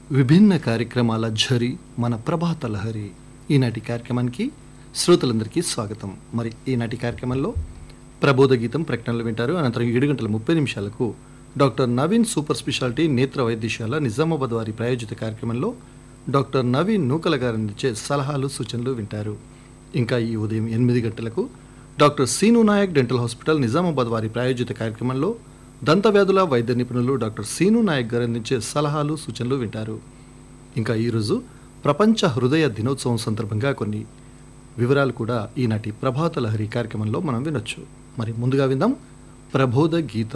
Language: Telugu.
విభిన్న కార్యక్రమాల ఝరి మన ప్రభాత లహరి ఈనాటి కార్యక్రమానికి శ్రోతలందరికీ స్వాగతం మరి ఈనాటి కార్యక్రమంలో ప్రబోధ గీతం ప్రకటనలు వింటారు అనంతరం ఏడు గంటల ముప్పై నిమిషాలకు డాక్టర్ నవీన్ సూపర్ స్పెషాలిటీ నేత్ర వైద్యశాల నిజామాబాద్ వారి ప్రాయోజిత కార్యక్రమంలో డాక్టర్ నవీన్ నూకల గారు అందించే సలహాలు సూచనలు వింటారు ఇంకా ఈ ఉదయం ఎనిమిది గంటలకు doctor Seenu Naik dental hospital Nizamabad వారి ప్రాయోజిత కార్యక్రమంలో దంత వ్యాధుల వైద్య నిపుణులు డాక్టర్ సీను నాయక్ గారు అందించే సలహాలు సూచనలు వింటారు ఇంకా ఈరోజు ప్రపంచ హృదయ దినోత్సవం సందర్భంగా కొన్ని వివరాలు కూడా ఈనాటి ప్రభాత లహరి కార్యక్రమంలో మనం వినొచ్చు మరి ముందుగా విందాం ప్రబోధ గీతం